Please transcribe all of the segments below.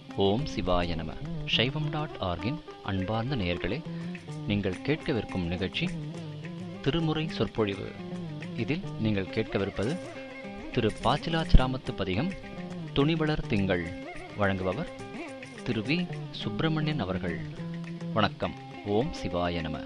ஓம் சிவாய நம சைவம் டாட் ஆர்கின் அன்பார்ந்த நேயர்களே நீங்கள் கேட்கவிருக்கும் நிகழ்ச்சி திருமுறை சொற்பொழிவு இதில் நீங்கள் கேட்கவிருப்பது திரு பாச்சிலாச்சிராமத்து பதிகம் துணிவளர் திங்கள் வழங்குபவர் திரு வி சுப்பிரமணியன் அவர்கள் வணக்கம் ஓம் சிவாய நம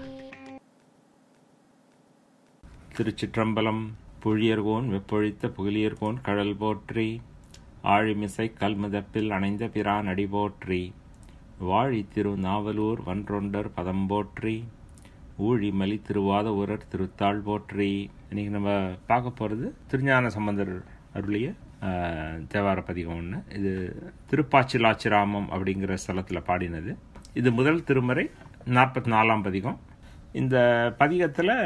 திருச்சிற்றம்பலம் புழியர்கோன் வெப்பொழித்த புகழியர்கோன் கடல் போற்றி ஆழிமிசை கல்முதப்பில் அணைந்த பிரான் அடி போற்றி வாழி திரு நாவலூர் வன்றொண்டர் பதம் போற்றி ஊழிமலி திருவாத ஊரர் திருத்தாள் போற்றி இன்னைக்கு நம்ம பார்க்க போகிறது திருஞான சம்பந்தர் அருளிய ஆஹ், தேவார பதிகம் ஒன்று இது திருப்பாச்சிலாச்சிராமம் அப்படிங்கிற ஸ்தலத்தில் பாடினது இது முதல் திருமறை நாற்பத்தி நாலாம் பதிகம் இந்த பதிகத்தில்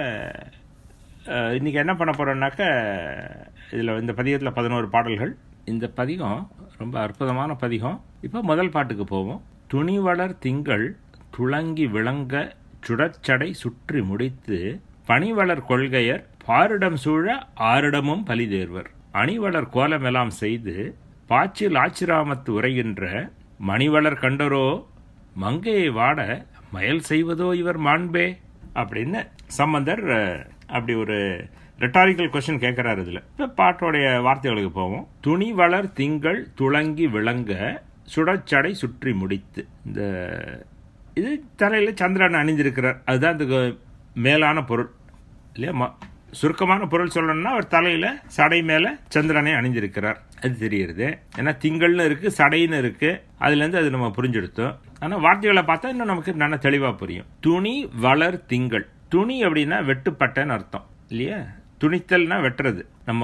அஹ் இன்னைக்கு என்ன பண்ண போறோம்னாக்க இதில் இந்த பதிகத்தில் பதினோரு பாடல்கள் இந்த பதிகம் ரொம்ப அற்புதமான பதிகம் இப்போ முதல் பாட்டுக்கு போவோம் துணிவளர் திங்கள் துளங்கி விளங்க சுடற்சடை சுற்றி முடித்து பணிவளர் கொள்கையர் பாரிடம் சூழ ஆரிடமும் பலிதேர்வர் அணிவளர் கோலமெல்லாம் செய்து பாச்சில் ஆச்சிராமத்து உரைகின்ற மணிவளர் கண்டரோ மங்கையை வாட மயல் செய்வதோ இவர் மாண்பே அப்படின்னு சம்பந்தர் அஹ், அப்படி ஒரு ரெட்டாரிக்கல் கொஸ்டின் கேட்கிறாரு இதுல இப்ப பாட்டோடைய வார்த்தைகளுக்கு போவோம் துணி வளர் திங்கள் துளங்கி விளங்க சுடச்சடை சுற்றி முடித்து இந்த இது தலையில சந்திரன் அணிந்திருக்கிறார் அதுதான் இதுக்கு மேலான பொருள் இல்லையா ம- சுருக்கமான பொருள் சொல்லணும்னா அவர் தலையில சடை மேல சந்திரனை அணிந்திருக்கிறார் அது தெரியுது ஏன்னா திங்கள்னு இருக்கு சடைன்னு இருக்கு அதுல இருந்து அது நம்ம புரிஞ்செடுத்தோம் ஆனா வார்த்தைகளை பார்த்தா இன்னும் நமக்கு நல்லா தெளிவா புரியும் துணி வளர் திங்கள் துணி அப்படின்னா வெட்டுப்பட்டன்னு அர்த்தம் இல்லையா துணித்தல்னா வெட்டுறது நம்ம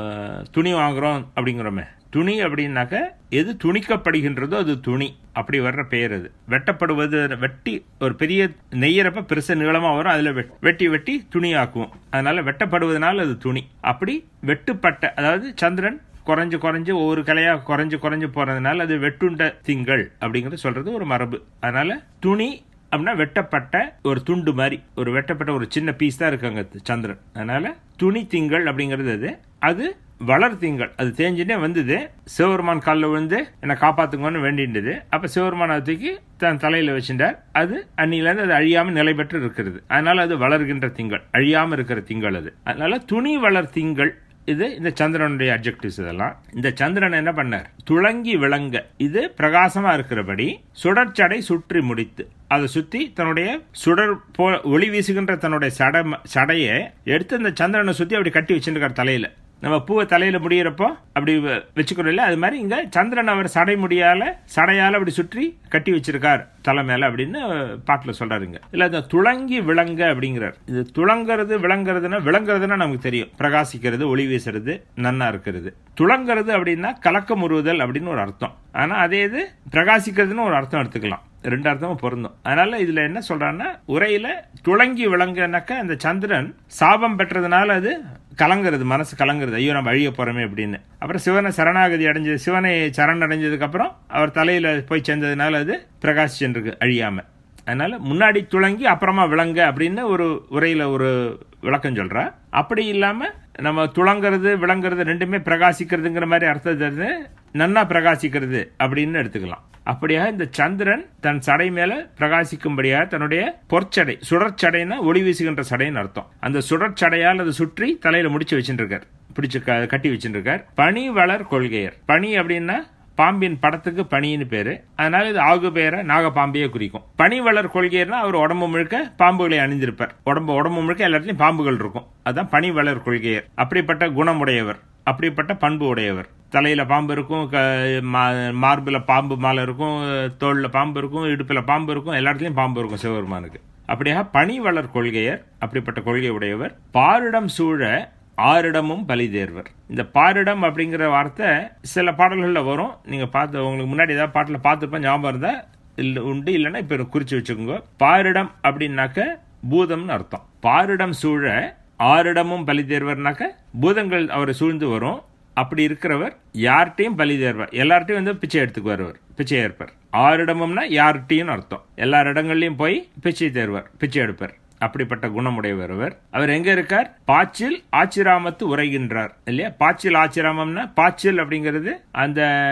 துணி வாங்குறோம் அப்படிங்கிறோமே துணி அப்படின்னாக்க எது துணிக்கப்படுகின்றதோ அது துணி அப்படி வர்ற பெயர் அது வெட்டப்படுவது வெட்டி ஒரு பெரிய நெய்யறப்ப பெருசா நீளமா வரும் அதுல வெட்- வெட்டி வெட்டி துணி ஆக்குவோம் அதனால வெட்டப்படுவதனால அது துணி அப்படி வெட்டுப்பட்ட அதாவது சந்திரன் குறைஞ்சு குறைஞ்சு ஒவ்வொரு கலையா குறைஞ்சு குறைஞ்சு போறதுனால அது வெட்டுண்ட திங்கள் அப்படிங்கறது சொல்றது ஒரு மரபு அதனால துணி அப்படின்னா வெட்டப்பட்ட ஒரு துண்டு மாதிரி ஒரு வெட்டப்பட்ட ஒரு சின்ன பீஸ் தான் இருக்கு அங்க சந்திரன் அதனால துணி திங்கள் அப்படிங்கிறது அது அது வளர் திங்கள் அது தேஞ்சுட்டே வந்தது சிவபெருமான் காலில் விழுந்து என்னை காப்பாத்துங்கன்னு வேண்டின்றது அப்ப சிவபெருமான் அதை தூக்கி தன் தலையில வச்சுட்டார் அது அன்னிலேருந்து அது அழியாம நிலை பெற்று இருக்கிறது அதனால அது வளர்கின்ற திங்கள் அழியாம இருக்கிற திங்கள் அது அதனால துணி வளர் திங்கள் இது இந்த சந்திரனுடைய அப்ஜெக்டிவ்ஸ் இதெல்லாம் இந்த சந்திரன் என்ன பண்ணார் துளங்கி விளங்க இது பிரகாசமா இருக்கிறபடி சுடற்சடை சுற்றி முடித்து அதை சுத்தி தன்னுடைய சுடர் போ ஒளி வீசுகின்ற தன்னுடைய சட சடையை எடுத்து இந்த சந்திரனை சுத்தி அப்படி கட்டி வச்சிருக்கார் தலையில நம்ம பூவை தலையில முடியிறப்போ அப்படி வ- வச்சுக்கிறோம் இல்ல அது மாதிரி இங்க சந்திரன் அவர் சடை முடியால சடையால அப்படி சுற்றி கட்டி வச்சிருக்கார் தலை மேல அப்படின்னு பாட்டுல சொல்றாருங்க இல்ல இந்த துளங்கி விளங்க அப்படிங்கிறார் இது துளங்கிறது விளங்குறதுன்னா விளங்குறதுன்னா நமக்கு தெரியும் பிரகாசிக்கிறது ஒளி வீசுறது நன்னா இருக்கிறது துளங்கிறது அப்படின்னா கலக்கம் உருவுதல் அப்படின்னு ஒரு அர்த்தம் ஆனா அதே இது பிரகாசிக்கிறதுன்னு ஒரு அர்த்தம் எடுத்துக்கலாம் ரெண்டு அர்த்தமும் பொருந்தும் அதனால இதுல என்ன சொல்றான்னா உரையில துளங்கி விளங்கனாக்க அந்த சந்திரன் சாபம் பெற்றதுனால அது கலங்குறது மனசு கலங்குறது ஐயோ நம்ம அழிய போறோமே அப்படின்னு அப்புறம் சிவனை சரணாகதி அடைஞ்சது சிவனை சரண் அடைஞ்சதுக்கு அப்புறம் அவர் தலையில போய் சேர்ந்ததுனால அது பிரகாசிச்சுருக்கு அழியாம அதனால முன்னாடி துளங்கி அப்புறமா விளங்க அப்படின்னு ஒரு உரையில ஒரு விளக்கம் சொல்றா அப்படி இல்லாம நம்ம துளங்கிறது விளங்குறது ரெண்டுமே பிரகாசிக்கிறதுங்கிற மாதிரி அர்த்தம் தருது நன்னா பிரகாசிக்கிறது அப்படின்னு எடுத்துக்கலாம் அப்படியாக இந்த சந்திரன் தன் சடை மேல பிரகாசிக்கும்படியாக தன்னுடைய பொற்சடை சுடற்சடைன்னா ஒளி வீசுகின்ற சடைன்னு அர்த்தம் அந்த சுடற்சடையால் அதை சுற்றி தலையில முடிச்சு வச்சுட்டு இருக்கார் பிடிச்சு க- கட்டி வச்சுட்டு இருக்கார் பனி வளர் கொள்கையர் பனி அப்படின்னா பாம்பின் படத்துக்கு பனின்னு பேரு அதனால இது ஆகு பெயரை நாகப்பாம்பையே குறிக்கும் பனி வளர் கொள்கையர்னா அவர் உடம்பு முழுக்க பாம்புகளை அணிந்திருப்பார் உடம்பு உடம்பு முழுக்க எல்லாத்துலயும் பாம்புகள் இருக்கும் அதான் பனி வளர் கொள்கையர் அப்படிப்பட்ட குணமுடையவர் அப்படிப்பட்ட பண்பு உடையவர் தலையில பாம்பு இருக்கும் க- மா- மார்புல பாம்பு மாலை இருக்கும் தோல்ல பாம்பு இருக்கும் இடுப்புல பாம்பு இருக்கும் எல்லா இடத்துலயும் பாம்பு இருக்கும் சிவபெருமானுக்கு அப்படியாக பனி வளர் கொள்கையர் அப்படிப்பட்ட கொள்கை உடையவர் பாரிடம் சூழ ஆரிடமும் பலி தேர்வர் இந்த பாரிடம் அப்படிங்கிற வார்த்தை சில பாடல்கள்ல வரும் நீங்க பார்த்து உங்களுக்கு முன்னாடி ஏதாவது பாட்டுல பார்த்துருப்பேன் ஞாபகம் இருந்தா இல்ல உண்டு இல்லைன்னா இப்ப குறிச்சு வச்சுக்கோங்க பாரிடம் அப்படின்னாக்க பூதம்னு அர்த்தம் பாரிடம் சூழ ஆரிடமும் பலி தேர்வர்னாக்க பூதங்கள் அவரை சூழ்ந்து வரும் அப்படி இருக்கிறவர் யார்கிட்டையும் பலி தேர்வார் எல்லார்ட்டையும் வந்து பிச்சை எடுத்துக்குவார் அவர் பிச்சை ஏற்பார் ஆரிடமும்னா யார்கிட்டையும் அர்த்தம் எல்லார் இடங்கள்லயும் போய் பிச்சை தேர்வார் பிச்சை எடுப்பார் அப்படிப்பட்ட குணமுடையவர் அவர் அவர் எங்க இருக்கார் பாச்சில் ஆச்சிராமத்து உரைகின்றார் இல்லையா பாச்சில் ஆச்சிராமம்னா பாச்சில் அப்படிங்கிறது அந்த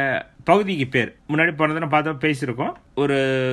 பகுதிக்கு பேர் முன்னாடி போனதுன்னு பார்த்தோம் பேசியிருக்கோம் ஒரு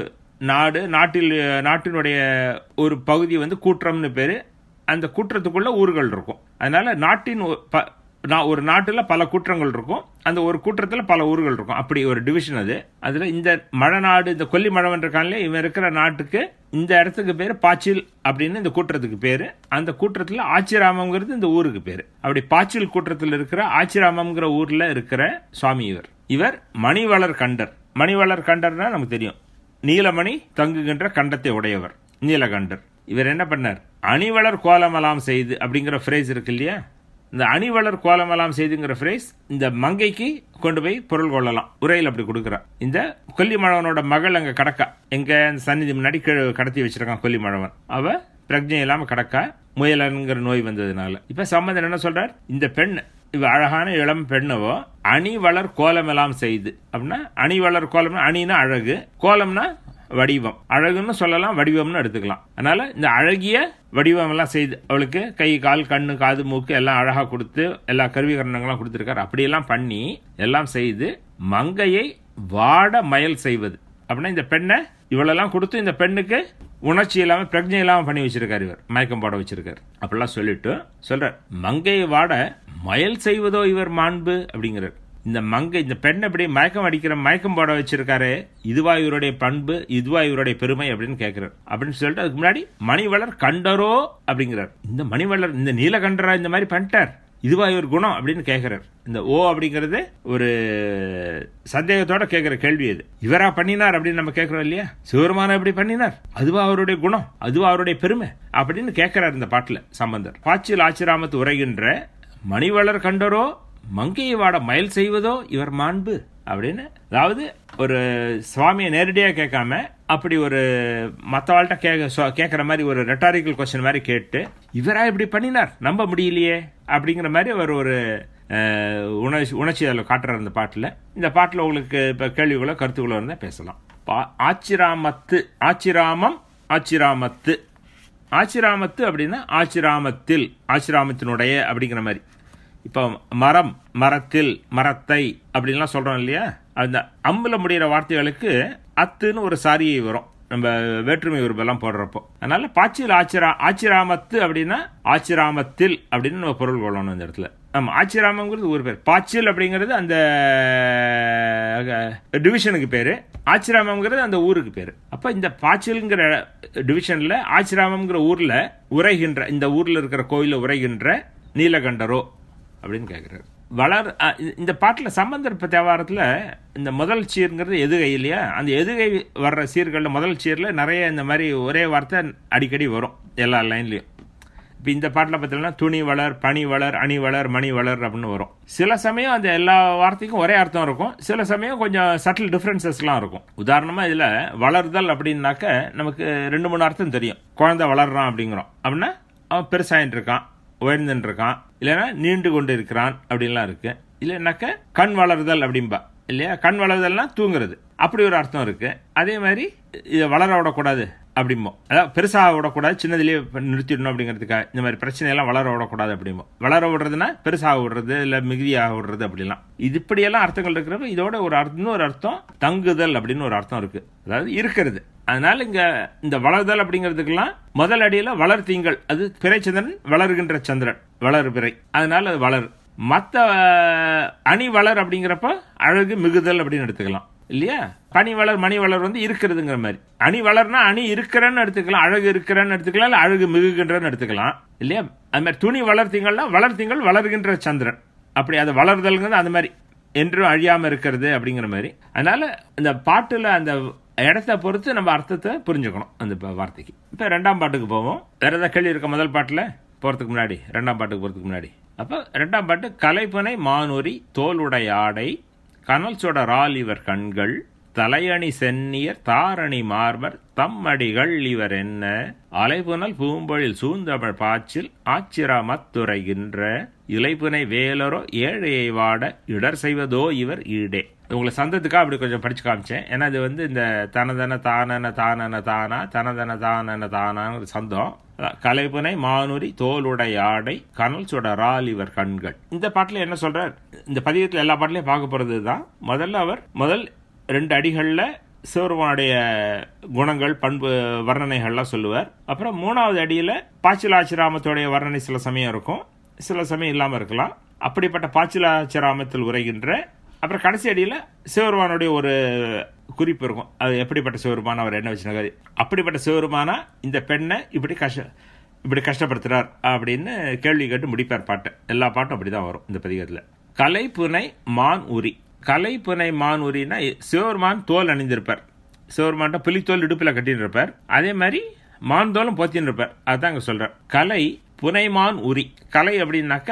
நாடு நாட்டில் நாட்டினுடைய ஒரு பகுதி வந்து கூற்றம்னு பேர் அந்த கூற்றத்துக்குள்ள ஊர்கள் இருக்கும் அதனால நாட்டின் ஒ- ப- நா- ஒரு நாட்டில் பல கூற்றங்கள் இருக்கும் அந்த ஒரு கூற்றத்தில் பல ஊர்கள் இருக்கும் அப்படி ஒரு டிவிஷன் அது அதில் இந்த மழநாடு இந்த கொல்லி மழவன் இருக்கான்ல இவன் இருக்கிற நாட்டுக்கு இந்த இடத்துக்கு பேர் பாச்சில் அப்படின்னு இந்த கூற்றத்துக்கு பேர் அந்த கூற்றத்தில் ஆச்சிராமங்கிறது இந்த ஊருக்கு பேர் அப்படி பாச்சில் கூற்றத்தில் இருக்கிற ஆச்சிராமம்ங்கிற ஊரில் இருக்கிற சுவாமி இவர் இவர் மணிவளர் கண்டர் மணிவளர் கண்டர்னா நமக்கு தெரியும் நீலமணி தங்குகின்ற கண்டத்தை உடையவர் நீலகண்டர் இவர் என்ன பண்ணார் அணிவளர் கோலமலாம் செய்து அப்படிங்கிற ஃப்ரேஸ் இருக்கு இல்லையா இந்த அணிவளர் கோலமலாம் செய்துங்கிற ஃப்ரேஸ் இந்த மங்கைக்கு கொண்டு போய் பொருள் கொள்ளலாம் உரையில் அப்படி கொடுக்குறான் இந்த கொல்லிமழவனோட மகள் அங்க கடக்கா எங்க அந்த சந்நிதி முன்னாடி கீழே கடத்தி வச்சிருக்கான் கொல்லிமழவன் அவ பிரஜை இல்லாம கடக்கா முயலன்கிற நோய் வந்ததுனால இப்ப சம்பந்தன் என்ன சொல்றார் இந்த பெண் இவ அழகான இளம் பெண்ணவோ அணிவளர் கோலமெல்லாம் செய்து அப்படின்னா அணிவளர் கோலம் அணினா அழகு கோலம்னா வடிவம் அழகுன்னு சொல்லலாம் வடிவம்னு எடுத்துக்கலாம் அதனால இந்த அழகிய வடிவம் எல்லாம் செய்து அவளுக்கு கை கால் கண்ணு காது மூக்கு எல்லாம் அழகா கொடுத்து எல்லா கருவிகரணங்களும் கொடுத்துருக்காரு அப்படியெல்லாம் பண்ணி எல்லாம் செய்து மங்கையை வாட மயல் செய்வது அப்படின்னா இந்த பெண்ணை இவளெல்லாம் கொடுத்து இந்த பெண்ணுக்கு உணர்ச்சி இல்லாம பிரஜை இல்லாம பண்ணி வச்சிருக்காரு இவர் மயக்கம் போட வச்சிருக்காரு அப்படிலாம் சொல்லிட்டு சொல்றார் மங்கையை வாட மயல் செய்வதோ இவர் மாண்பு அப்படிங்கிறார் இந்த மங்கை இந்த பெண் எப்படி மயக்கம் அடிக்கிற மயக்கம் போட வச்சிருக்காரு இதுவா இவருடைய பண்பு இதுவா இவருடைய பெருமை அப்படின்னு கேட்கிறார் அப்படின்னு சொல்லிட்டு அதுக்கு முன்னாடி மணிவளர் கண்டரோ அப்படிங்கிறார் இந்த மணிவளர் இந்த நீலகண்டரா இந்த மாதிரி பண்ணிட்டார் இதுவா இவர் குணம் அப்படின்னு கேட்கிறார் இந்த ஓ அப்படிங்கிறது ஒரு சந்தேகத்தோட கேட்கிற கேள்வி இது இவரா பண்ணினார் அப்படின்னு நம்ம கேட்கிறோம் இல்லையா சிவருமான எப்படி பண்ணினார் அதுவா அவருடைய குணம் அதுவா அவருடைய பெருமை அப்படின்னு கேட்கிறார் இந்த பாட்டுல சம்பந்தர் பாச்சில் ஆச்சிராமத்து உரைகின்ற மணிவளர் கண்டரோ மங்கையை வாட மயல் செய்வதோ இவர் மாண்பு அப்படின்னு அதாவது ஒரு சுவாமியை நேரடியாக கேட்காம அப்படி ஒரு மற்றவாள்கிட்ட கேட்க கேட்குற மாதிரி ஒரு ரெட்டாரிக்கல் கொஸ்டின் மாதிரி கேட்டு இவரா இப்படி பண்ணினார் நம்ப முடியலையே அப்படிங்கிற மாதிரி அவர் ஒரு அஹ், உணர்ச்சி உணர்ச்சி அதில் காட்டுறார் இந்த பாட்டில் இந்த பாட்டில் உங்களுக்கு இப்போ கேள்விகளோ கருத்துக்களோ இருந்தால் பேசலாம் பா- ஆச்சிராமத்து ஆச்சிராமம் ஆச்சிராமத்து ஆச்சிராமத்து அப்படின்னா ஆச்சிராமத்தில் ஆச்சிராமத்தினுடைய அப்படிங்கிற மாதிரி இப்போ மரம் மரத்தில் மரத்தை அப்படின்லாம் சொல்றோம் இல்லையா அந்த அம்புல முடிகிற வார்த்தைகளுக்கு அத்துன்னு ஒரு சாரியை வரும் நம்ம வேற்றுமை உருவெல்லாம் போடுறப்போ அதனால பாச்சில் ஆச்சிரா ஆச்சிராமத்து அப்படின்னா ஆச்சிராமத்தில் அப்படின்னு நம்ம பொருள் கொள்ளணும் இந்த இடத்துல ஆமா ஆச்சிராமங்கிறது ஒரு பேர் பாச்சில் அப்படிங்கிறது அந்த டிவிஷனுக்கு பேரு ஆச்சிராமங்கிறது அந்த ஊருக்கு பேரு அப்ப இந்த பாச்சில்ங்கிற டிவிஷன்ல ஆச்சிராமம்ங்கிற ஊர்ல உரைகின்ற இந்த ஊர்ல இருக்கிற கோயில உரைகின்ற நீலகண்டரோ அப்படின்னு கேட்கிறாரு வளர் அ, இ- இந்த பாட்டுல சம்பந்தர் இப்ப தேவாரத்துல இந்த முதல் சீர்ங்கிறது எதுகை இல்லையா அந்த எதுகை வர்ற சீர்கள்ல முதல் சீர்ல நிறைய இந்த மாதிரி ஒரே வார்த்தை அடிக்கடி வரும் எல்லா லைன்லயும் இப்போ இந்த பாட்டில் பார்த்தீங்கன்னா துணி வளர் பனி வளர் அணி வளர் மணி வளர் அப்படின்னு வரும் சில சமயம் அந்த எல்லா வார்த்தைக்கும் ஒரே அர்த்தம் இருக்கும் சில சமயம் கொஞ்சம் சட்டில் டிஃப்ரென்சஸ்லாம் இருக்கும் உதாரணமாக இதில் வளர்தல் அப்படின்னாக்க நமக்கு ரெண்டு மூணு அர்த்தம் தெரியும் குழந்தை வளர்றான் அப்படிங்கிறோம் அப்படின்னா அவன் பெருசாயின்னு இருக்கான் உயர்ந்துன்னு இருக்கான் இல்லைன்னா நீண்டு கொண்டு இருக்கிறான் அப்படின்லாம் இருக்கு இல்லைன்னாக்க கண் வளர்தல் அப்படிம்பா இல்லையா கண் வளர்தல்னா தூங்குறது அப்படி ஒரு அர்த்தம் இருக்கு அதே மாதிரி இதை வளர விடக்கூடாது அப்படிம்போம் அதாவது பெருசாக விடக்கூடாது சின்னதுலேயே நிறுத்திடணும் அப்படிங்கிறதுக்காக இந்த மாதிரி பிரச்சனை எல்லாம் வளர விடக்கூடாது அப்படிம்போம் வளர விடுறதுன்னா பெருசாக விடுறது இல்லை மிகுதியாக விடுறது அப்படிலாம் இது இப்படியெல்லாம் அர்த்தங்கள் இருக்கிறப்ப இதோட ஒரு அர்த்தம் இன்னொரு அர்த்தம் தங்குதல் அப்படின்னு ஒரு அர்த்தம் இருக்கு அதாவது இருக்கிறது அதனால இங்க இந்த வளர்தல் அப்படிங்கிறதுக்கெல்லாம் முதல் அடியில வளர் திங்கள் அது பிறைச்சந்திரன் வளர்கின்ற சந்திரன் வளர் பிறை அதனால அது வளர் மத்த அஹ், அணி வளர் அப்படிங்கிறப்ப அழகு மிகுதல் அப்படின்னு எடுத்துக்கலாம் இல்லையா பனி வளர் மணி வளர் வந்து இருக்கிறதுங்கிற மாதிரி அணி வளர்னா அணி இருக்கிறன்னு எடுத்துக்கலாம் அழகு இருக்கிறன்னு எடுத்துக்கலாம் இல்ல அழகு மிகுகின்றன்னு எடுத்துக்கலாம் இல்லையா அது மாதிரி துணி வளர்த்தீங்கன்னா வளர்த்தீங்கள் வளர்கின்ற சந்திரன் அப்படி அது வளர்தல்ங்கிறது அந்த மாதிரி என்றும் அழியாம இருக்கிறது அப்படிங்கிற மாதிரி அதனால இந்த பாட்டுல அந்த இடத்த பொறுத்து நம்ம அர்த்தத்தை புரிஞ்சுக்கணும் அந்த ப- வார்த்தைக்கு இப்ப ரெண்டாம் பாட்டுக்கு போவோம் வேற ஏதாவது கேள்வி இருக்க முதல் பாட்டுல போறதுக்கு முன்னாடி ரெண்டாம் பாட்டுக்கு போறதுக்கு முன்னாடி அப்ப ரெண்டாம் பாட்டு கலைப்பனை மானூரி தோலுடைய ஆடை கனல் சுடரால் இவர் கண்கள் தலையணி சென்னியர் தாரணி மார்பர் தம்மடிகள் இவர் என்ன அலைபுனல் பூம்பொழில் சூழ்ந்தமிழ் பாச்சில் ஆச்சிரமத்துரைகின்ற இலைப்புனை வேலரோ ஏழையை வாட இடர் செய்வதோ இவர் ஈடே உங்களை சந்தத்துக்காக அப்படி கொஞ்சம் படிச்சு காமிச்சேன் ஏன்னா இது வந்து இந்த தனதன தானன தானன தானா தனதன தானன தானான்னு ஒரு சந்தம் அதான், கலைப்புனை மானுரி தோலுடை ஆடை கனல் சுடரால் இவர் கண்கள் இந்த பாட்டுல என்ன சொல்றார் இந்த பதிகத்துல எல்லா பாட்டுலயும் பார்க்க போறது தான் முதல்ல அவர் முதல் ரெண்டு அடிகள்ல சிவருமானுடைய குணங்கள் பண்பு வர்ணனைகள்லாம் சொல்லுவார் அப்புறம் மூணாவது அடியில பாச்சிலாச்சிராமத்துடைய வர்ணனை சில சமயம் இருக்கும் சில சமயம் இல்லாம இருக்கலாம் அப்படிப்பட்ட பாச்சிலாச்சிராமத்தில் உரைகின்ற அப்புறம் கடைசி அடியில் சிவருமானுடைய ஒரு குறிப்பு இருக்கும் அது எப்படிப்பட்ட சிவருமான அவர் என்ன வச்சுருக்காரு அப்படிப்பட்ட சிவருமானா இந்த பெண்ணை இப்படி கஷ்ட இப்படி கஷ்டப்படுத்துறார் அப்படின்னு கேள்வி கேட்டு முடிப்பார் பாட்டு எல்லா பாட்டும் அப்படிதான் வரும் இந்த பதிகத்தில் கலைப்புனை மான் உரி கலைப்புனை மான் உரினா சிவருமான் தோல் அணிந்திருப்பார் சிவருமான்ட்ட புலித்தோல் இடுப்பில் கட்டின்னு இருப்பார் அதே மாதிரி மான் தோலும் போத்தின்னு இருப்பார் அதுதான் அங்கே சொல்றார் கலை புனைமான் உரி கலை அப்படின்னாக்க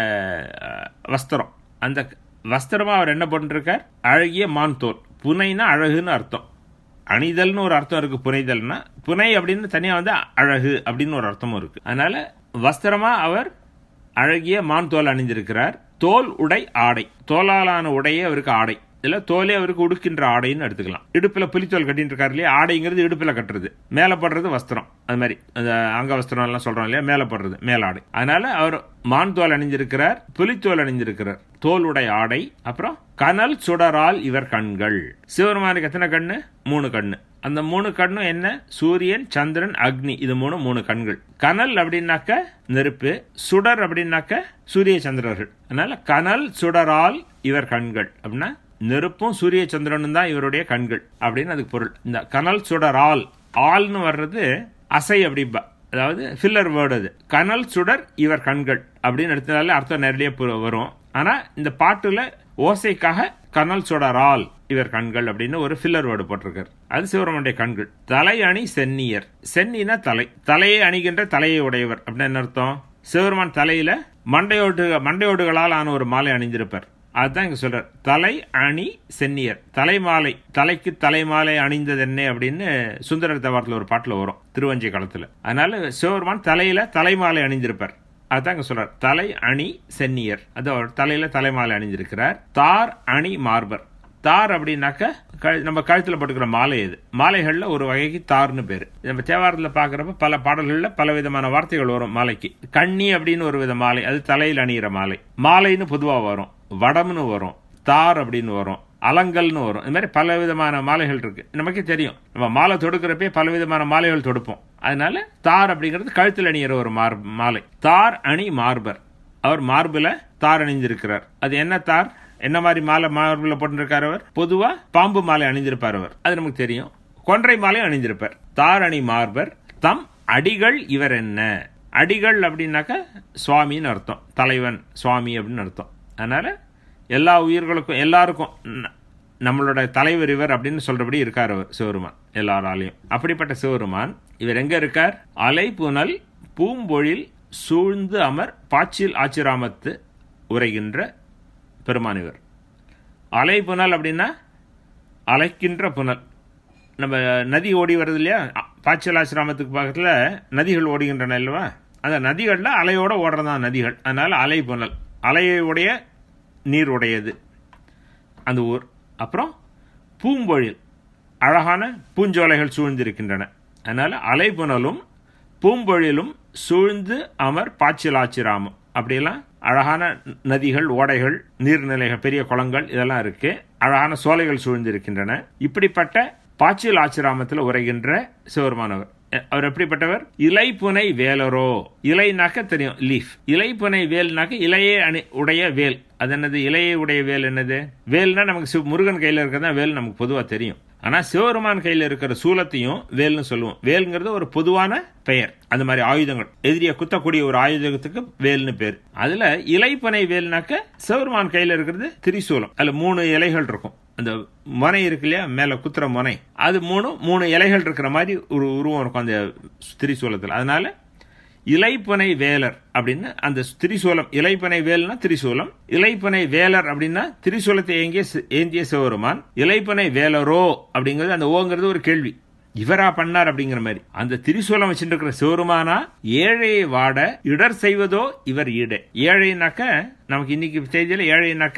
அஹ், வஸ்திரம் அந்த வஸ்திரமா அவர் என்ன பண்ணிருக்கார் அழகிய மான் தோல் புனைனா அழகுன்னு அர்த்தம் அணிதல்னு ஒரு அர்த்தம் இருக்கு புனைதல்னா புனை அப்படின்னு தனியா வந்து அழகு அப்படின்னு ஒரு அர்த்தமும் இருக்கு அதனால வஸ்திரமா அவர் அழகிய மான் தோல் அணிந்திருக்கிறார் தோல் உடை ஆடை தோலாலான உடையே அவருக்கு ஆடை இல்ல தோலே அவருக்கு உடுக்கின்ற ஆடைன்னு எடுத்துக்கலாம் இடுப்புல புலித்தோல் கட்டிட்டு இருக்காரு இல்லையா ஆடைங்கிறது இடுப்புல கட்டுறது மேல போடுறது வஸ்திரம் அது மாதிரி அந்த அங்க வஸ்திரம் எல்லாம் சொல்றோம் இல்லையா மேல போடுறது மேலாடை அதனால அவர் மான் தோல் அணிஞ்சிருக்கிறார் புலித்தோல் அணிஞ்சிருக்கிறார் தோலுடை ஆடை அப்புறம் கனல் சுடரால் இவர் கண்கள் சிவருமானுக்கு எத்தனை கண்ணு மூணு கண்ணு அந்த மூணு கண்ணும் என்ன சூரியன் சந்திரன் அக்னி இது மூணு மூணு கண்கள் கனல் அப்படின்னாக்க நெருப்பு சுடர் அப்படின்னாக்க சூரிய சந்திரர்கள் அதனால கனல் சுடரால் இவர் கண்கள் அப்படின்னா நெருப்பும் சூரிய சந்திரனும் தான் இவருடைய கண்கள் அப்படின்னு அதுக்கு பொருள் இந்த கனல் சுடரால் ஆள்னு வர்றது அசை அப்படிம்பா அதாவது ஃபில்லர் வேர்டு அது கனல் சுடர் இவர் கண்கள் அப்படின்னு எடுத்ததால அர்த்தம் நேரடியாக பு- வரும் ஆனா இந்த பாட்டுல ஓசைக்காக கனல் சுடரால் இவர் கண்கள் அப்படின்னு ஒரு ஃபில்லர் வேர்டு போட்டிருக்காரு அது சிவரமனுடைய கண்கள் தலை அணி சென்னியர் சென்னினா தலை தலையை அணிகின்ற தலையை உடையவர் அப்படின்னு என்ன அர்த்தம் சிவருமான் தலையில மண்டையோடு மண்டையோடுகளால் ஆன ஒரு மாலை அணிந்திருப்பார் அதுதான் இங்க சொல்றார் தலை அணி சென்னியர் தலைமாலை தலைக்கு தலைமாலை அணிந்தது என்ன அப்படின்னு சுந்தரர் தவாரத்தில் ஒரு பாட்டுல வரும் திருவஞ்சி காலத்துல அதனால சிவருமான் தலையில தலைமாலை அணிந்திருப்பார் அதுதான் இங்க சொல்றார் தலை அணி சென்னியர் அது அவர் தலையில தலைமாலை அணிந்திருக்கிறார் தார் அணி மார்பர் தார் அப்படின்னாக்க கழு- நம்ம கழுத்துல போட்டுக்கிற மாலை இது மாலைகள்ல ஒரு வகைக்கு தார்னு பேரு நம்ம தேவாரத்துல பாக்குறப்ப பல பாடல்கள்ல பல விதமான வார்த்தைகள் வரும் மாலைக்கு கண்ணி அப்படின்னு ஒரு வித மாலை அது தலையில் அணியிற மாலை மாலைன்னு பொதுவா வரும் வடம்னு வரும் தார் அப்படின்னு வரும் அலங்கல்னு வரும் இந்த மாதிரி பல விதமான மாலைகள் இருக்கு நமக்கே தெரியும் நம்ம மாலை தொடுக்கிறப்பே பல விதமான மாலைகள் தொடுப்போம் அதனால தார் அப்படிங்கிறது கழுத்தில் அணியிற ஒரு மார் மாலை தார் அணி மார்பர் அவர் மார்புல தார் அணிந்திருக்கிறார் அது என்ன தார் என்ன மாதிரி மாலை மார்புல போட்டிருக்கார் அவர் பொதுவா பாம்பு மாலை அணிந்திருப்பார் அவர் அது நமக்கு தெரியும் கொன்றை மாலை அணிந்திருப்பார் தார் அணி மார்பர் தம் அடிகள் இவர் என்ன அடிகள் அப்படின்னாக்க சுவாமின்னு அர்த்தம் தலைவன் சுவாமி அப்படின்னு அர்த்தம் அதனால எல்லா உயிர்களுக்கும் எல்லாருக்கும் ந- நம்மளோட தலைவர் இவர் அப்படின்னு சொல்றபடி இருக்கார் அவர் சிவருமான் எல்லாராலையும் அப்படிப்பட்ட சிவருமான் இவர் எங்க இருக்கார் அலை புனல் பூம்பொழில் சூழ்ந்து அமர் பாச்சில் ஆச்சிராமத்து உரைகின்ற பெருமான் இவர் அலை புனல் அப்படின்னா அலைக்கின்ற புனல் நம்ம நதி ஓடி வருது இல்லையா அ- பாய்ச்சல் ஆசிரமத்துக்கு பக்கத்தில் நதிகள் ஓடுகின்றன இல்லவா அந்த நதிகளில் அலையோட ஓடுறதான் நதிகள் அதனால அலை புனல் அலையுடைய நீர் உடையது அந்த ஊர் அப்புறம் பூம்பொழில் அழகான பூஞ்சோலைகள் சூழ்ந்திருக்கின்றன அதனால அலைபுனலும் பூம்பொழிலும் சூழ்ந்து அமர் பாய்ச்சலாச்சிராமம் அப்படியெல்லாம் அழகான நதிகள் ஓடைகள் நீர்நிலைகள் பெரிய குளங்கள் இதெல்லாம் இருக்கு அழகான சோலைகள் சூழ்ந்திருக்கின்றன இப்படிப்பட்ட பாய்ச்சல் ஆச்சிராமத்தில் உரைகின்ற சிவருமானவர் அஹ் அவர் எப்படிப்பட்டவர் இலைப்புனை வேலரோ இலைனாக்க தெரியும் லீஃப் இலைப்புனை வேல்னாக்க இலையே அணி உடைய வேல் அது என்னது இலையே உடைய வேல் என்னது வேல்னா நமக்கு சிவ- முருகன் கையில இருக்கிறதா வேல் நமக்கு பொதுவா தெரியும் ஆனா சிவபெருமான் கையில இருக்கிற சூலத்தையும் வேல்னு சொல்லுவோம் வேல்ங்கிறது ஒரு பொதுவான பெயர் அந்த மாதிரி ஆயுதங்கள் எதிரிய குத்தக்கூடிய ஒரு ஆயுதத்துக்கு வேல்னு பேர் அதுல இலைப்பனை வேல்னாக்க சிவபெருமான் கையில இருக்கிறது திரிசூலம் அதுல மூணு இலைகள் இருக்கும் அந்த முனை இருக்கு இல்லையா மேல குத்துற முனை அது மூணு மூணு இலைகள் இருக்கிற மாதிரி ஒரு உருவம் இருக்கும் அந்த திரிசூலத்தில் அதனால இலைப்பனை வேலர் அப்படின்னு அந்த திரிசூலம் இலைப்பனை வேல்னா திரிசூலம் இலைப்பனை வேலர் அப்படின்னா திரிசூலத்தை ஏங்கிய சி- ஏந்திய சிவருமான் இலைப்பனை வேலரோ அப்படிங்கிறது அந்த ஓங்கிறது ஒரு கேள்வி இவரா பண்ணார் அப்படிங்கிற மாதிரி அந்த திரிசூலம் வச்சுட்டு இருக்கிற சிவருமானா ஏழையை வாட இடர் செய்வதோ இவர் ஈடே ஏழைனாக்க நமக்கு இன்னைக்கு செய்தியில ஏழைனாக்க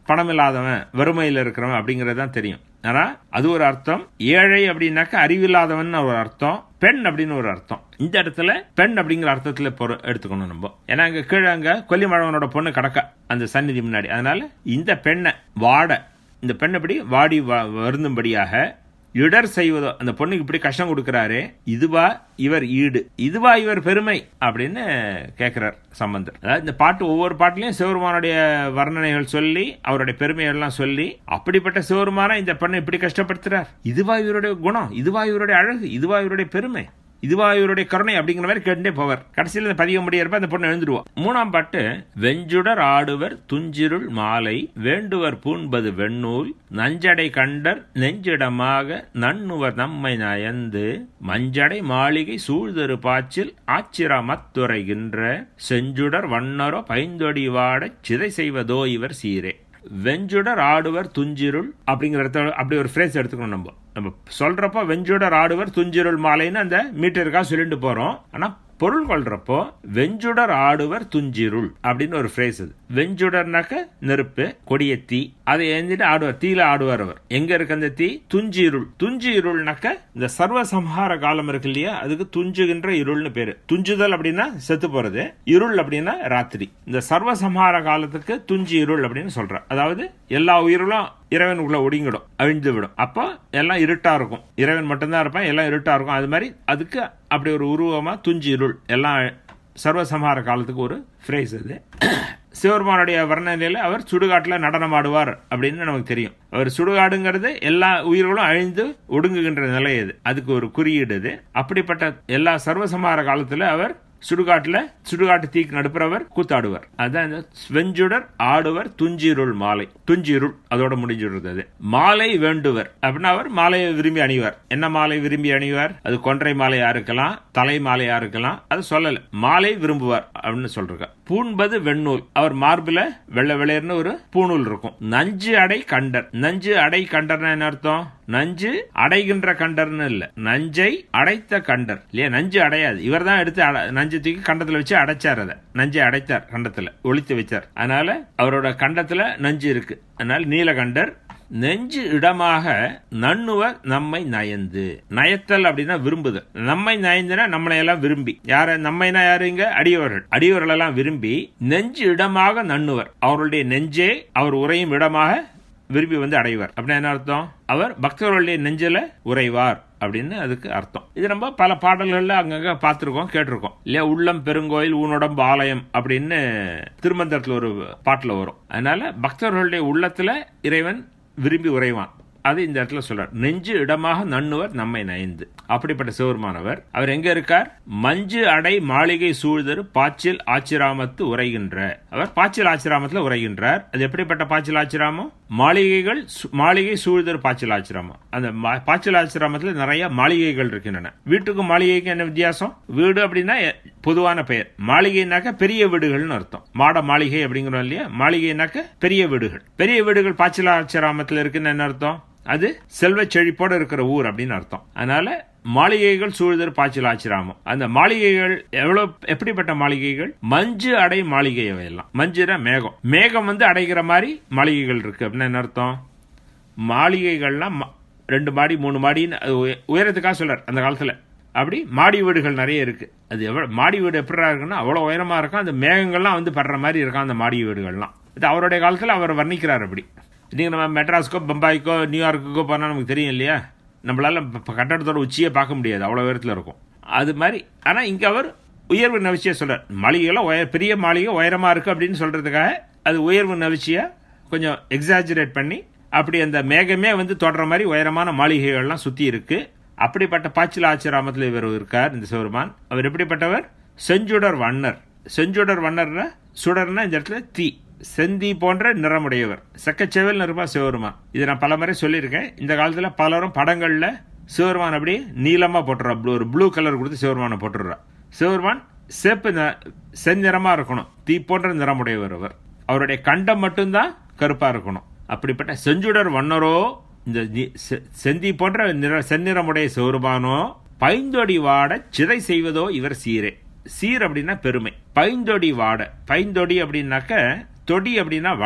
பணம் இல்லாதவன் வறுமையில் இருக்கிறவன் அப்படிங்கிறது தான் தெரியும் ஆனா அது ஒரு அர்த்தம் ஏழை அப்படின்னாக்க அறிவில்லாதவன் ஒரு அர்த்தம் பெண் அப்படின்னு ஒரு அர்த்தம் இந்த இடத்துல பெண் அப்படிங்கிற அர்த்தத்துல பொறு எடுத்துக்கணும் நம்ம ஏன்னா அங்க கீழே அங்க கொல்லிமழவனோட பொண்ணு கடக்க அந்த சந்நிதி முன்னாடி அதனால இந்த பெண்ணை வாட இந்த பெண் எப்படி வாடி வ- வருந்தும்படியாக இடர் செய்வதோ அந்த பொண்ணுக்கு இப்படி கஷ்டம் கொடுக்கறாரு இதுவா இவர் ஈடு இதுவா இவர் பெருமை அப்படின்னு கேட்கிறார் சம்பந்தர் அதாவது இந்த பாட்டு ஒவ்வொரு பாட்டுலயும் சிவருமானுடைய வர்ணனைகள் சொல்லி அவருடைய பெருமையெல்லாம் சொல்லி அப்படிப்பட்ட சிவருமான இந்த பெண்ணை இப்படி கஷ்டப்படுத்துறார் இதுவா இவருடைய குணம் இதுவா இவருடைய அழகு இதுவா இவருடைய பெருமை இதுவா இவருடைய கருணை அப்படிங்கிற மாதிரி கேட்டுட்டே போவார் கடைசியில் இந்த பதிக முடியறப்ப அந்த பொண்ணு எழுந்துருவா மூணாம் பாட்டு வெஞ்சுடர் ஆடுவர் துஞ்சிருள் மாலை வேண்டுவர் பூண்பது வெண்ணூல் நஞ்சடை கண்டர் நெஞ்சிடமாக நன்னுவர் நம்மை நயந்து மஞ்சடை மாளிகை சூழ்தரு பாச்சில் ஆச்சிரமத்துறைகின்ற செஞ்சுடர் வண்ணரோ பைந்தொடி வாடச் சிதை செய்வதோ இவர் சீரே வெஞ்சுடர் ஆடுவர் துஞ்சிருள் அப்படிங்கிற இடத்துல அப்படி ஒரு ஃப்ரேஸ் எடுத்துக்கணும் நம்ம நம்ம சொல்றப்போ வெஞ்சுடர் ஆடுவர் துஞ்சிருள் மாலைன்னு அந்த மீட்டருக்காக சொல்லிட்டு போறோம் ஆனா பொருள் கொள்றப்போ வெஞ்சுடர் ஆடுவர் துஞ்சிருள் அப்படின்னு ஒரு ஃப்ரேஸ் அது வெஞ்சுடர்னாக்க நெருப்பு கொடிய தீ அதை ஏந்திட்டு ஆடுவார் தீல ஆடுவார் அவர் எங்க இருக்கு அந்த தீ துஞ்சி இருள் துஞ்சி இருள்னாக்க இந்த சர்வ சம்ஹார காலம் இருக்கு இல்லையா அதுக்கு துஞ்சுகின்ற இருள்னு பேரு துஞ்சுதல் அப்படின்னா செத்து போறது இருள் அப்படின்னா ராத்திரி இந்த சர்வ சம்ஹார காலத்துக்கு துஞ்சி இருள் அப்படின்னு சொல்ற அதாவது எல்லா உயிர்களும் இறைவனுக்குள்ள ஒடுங்கிடும் அழிந்து விடும் அப்போ எல்லாம் இருட்டா இருக்கும் இறைவன் மட்டும்தான் இருப்பான் எல்லாம் இருட்டா இருக்கும் அது மாதிரி அதுக்கு அப்படி ஒரு உருவமா துஞ்சி இருள் எல்லாம் சர்வசம்ஹார காலத்துக்கு ஒரு ஃப்ரேஸ் அது சிவபெருமானுடைய வர்ணனையில அவர் சுடுகாட்டுல நடனம் ஆடுவார் அப்படின்னு நமக்கு தெரியும் அவர் சுடுகாடுங்கிறது எல்லா உயிர்களும் அழிந்து ஒடுங்குகின்ற நிலை அது அதுக்கு ஒரு குறியீடு அது அப்படிப்பட்ட எல்லா சர்வசம்ஹார காலத்துல அவர் சுடுகாட்டுல சுடுகாட்டு தீக்கு நடுப்புறவர் கூத்தாடுவர் அதான் இந்த வெஞ்சுடர் ஆடுவர் துஞ்சிருள் மாலை துஞ்சிருள் அதோட முடிஞ்சிடுறது அது மாலை வேண்டுவர் அப்படின்னா அவர் மாலையை விரும்பி அணிவார் என்ன மாலை விரும்பி அணிவார் அது கொன்றை மாலையா இருக்கலாம் தலை மாலையா இருக்கலாம் அது சொல்லல மாலை விரும்புவார் அப்படின்னு சொல்றாங்க பூண்பது வெண்ணூல் அவர் மார்பில வெள்ளை வெளையர்னு ஒரு பூணூல் இருக்கும் நஞ்சு அடை கண்டர் நஞ்சு அடை கண்டர்னா என்ன அர்த்தம் நஞ்சு அடைகின்ற கண்டர்னு இல்ல நஞ்சை அடைத்த கண்டர் இல்லையா நஞ்சு அடையாது இவர் தான் எடுத்து அட- நஞ்சு தூக்கி கண்டத்துல வச்சு அடைச்சார் அதை நஞ்சை அடைத்தார் கண்டத்துல ஒளித்து வச்சார் அதனால அவரோட கண்டத்துல நஞ்சு இருக்கு அதனால நீலகண்டர் நெஞ்சு இடமாக நண்ணுவர் நம்மை நயந்து நயத்தல் அப்படின்னா விரும்புதல் நம்மை நயந்துனா நம்மளை எல்லாம் விரும்பி யார நம்மைனா யாரு இங்க அடியவர்கள் அடியவர்கள் எல்லாம் விரும்பி நெஞ்சு இடமாக நண்ணுவர் அவருடைய நெஞ்சே அவர் உரையும் இடமாக விரும்பி வந்து அடைவார் அப்படின்னா என்ன அர்த்தம் அவர் பக்தர்களுடைய நெஞ்சில உறைவார் அப்படின்னு அதுக்கு அர்த்தம் இது நம்ம பல பாடல்கள்ல அங்கங்க பார்த்திருக்கோம் கேட்டிருக்கோம் இல்லையா உள்ளம் பெருங்கோயில் ஊனோடம்பு ஆலயம் அப்படின்னு திருமந்திரத்துல ஒரு பாட்டுல வரும் அதனால பக்தர்களுடைய உள்ளத்துல இறைவன் விரும்பி உறைவான் அது இந்த இடத்துல சொல்றார் நெஞ்சு இடமாக நண்ணுவர் நம்மை நயந்து அப்படிப்பட்ட சிவருமானவர் அவர் எங்க இருக்கார் மஞ்சு அடை மாளிகை சூழ்தரு பாச்சில் ஆச்சிராமத்து உரைகின்ற அவர் பாச்சில் ஆச்சிராமத்துல உரைகின்றார் அது எப்படிப்பட்ட பாச்சில் ஆச்சிராமம் மாளிகைகள் சு- மாளிகை சூழ்தரு பாச்சில் ஆச்சிராமம் அந்த மா- பாச்சில் ஆச்சிராமத்துல நிறைய மாளிகைகள் இருக்கின்றன வீட்டுக்கும் மாளிகைக்கும் என்ன வித்தியாசம் வீடு அப்படின்னா எ- பொதுவான பெயர் மாளிகைனாக்க பெரிய வீடுகள்னு அர்த்தம் மாட மாளிகை அப்படிங்கிறோம் இல்லையா மாளிகைனாக்க பெரிய வீடுகள் பெரிய வீடுகள் பாச்சிலாச்சிராமத்தில் இருக்குன்னு என்ன அர்த்தம் அது செல்வ செழிப்போட இருக்கிற ஊர் அப்படின்னு அர்த்தம் அதனால மாளிகைகள் சூழ்தர் பாய்ச்சல் ஆச்சிராமம் அந்த மாளிகைகள் எவ்வளவு எப்படிப்பட்ட மாளிகைகள் மஞ்சு அடை மாளிகை அவையெல்லாம் மஞ்சுனா மேகம் மேகம் வந்து அடைகிற மாதிரி மாளிகைகள் இருக்கு அப்படின்னு என்ன அர்த்தம் மாளிகைகள்லாம் ம- ரெண்டு மாடி மூணு மாடின்னு அது உய- உயரத்துக்காக சொல்றார் அந்த காலத்துல அப்படி மாடி வீடுகள் நிறைய இருக்கு அது எவ்வளவு மாடி வீடு எப்படிடா இருக்குன்னா அவ்வளவு உயரமா இருக்கும் அந்த மேகங்கள்லாம் வந்து படுற மாதிரி இருக்கும் அந்த மாடி வீடுகள்லாம் இது அவருடைய காலத்துல அவர் வர்ணிக்கிறார் அப்படி நீங்க நம்ம மெட்ராஸ்க்கோ பம்பாய்க்கோ நியூயார்க்குக்கோ போனா நமக்கு தெரியும் இல்லையா நம்மளால ப- ப- கட்டடத்தோட உச்சியே பார்க்க முடியாது அவ்வளவு உயரத்துல இருக்கும் அது மாதிரி ஆனா இங்க அவர் உயர்வு நவிச்சியை சொல்றார் மாளிகைலாம் உயர் பெரிய மாளிகை உயரமா இருக்கு அப்படின்னு சொல்றதுக்காக அது உயர்வு நவிச்சியா கொஞ்சம் எக்ஸாஜரேட் பண்ணி அப்படி அந்த மேகமே வந்து தொடர மாதிரி உயரமான மாளிகைகள்லாம் சுத்தி இருக்கு அப்படிப்பட்ட பாய்ச்சல் ஆச்சிராமத்தில் இவர் இருக்கார் இந்த சிவருமான் அவர் எப்படிப்பட்டவர் செஞ்சுடர் வண்ணர் செஞ்சுடர் வண்ணர்னா சுடர்னா இந்த இடத்துல தீ செந்தி போன்ற நிறமுடையவர் செக்கச்செவல் நிறமா சிவருமான் இது நான் பல முறை சொல்லியிருக்கேன் இந்த காலத்துல பலரும் படங்கள்ல சிவருமான் அப்படியே நீளமா போட்டுறா blue- ஒரு ப்ளூ கலர் கொடுத்து சிவருமானை போட்டுடுறா சிவருமான் சேப்பு ந- செந்நிறமா இருக்கணும் தீ போன்ற நிறமுடையவர் அவர் அவருடைய கண்டம் மட்டும்தான் கருப்பா இருக்கணும் அப்படிப்பட்ட செஞ்சுடர் வண்ணரோ இந்த நி- செ- செந்தி போன்ற நிற செந்நிறமுடைய சிவருமானோ பைந்தொடி வாட சிதை செய்வதோ இவர் சீரே சீர் அப்படின்னா பெருமை பைந்தொடி வாட பைந்தொடி அப்படின்னாக்க தொடி அப்படின்னா வளையல்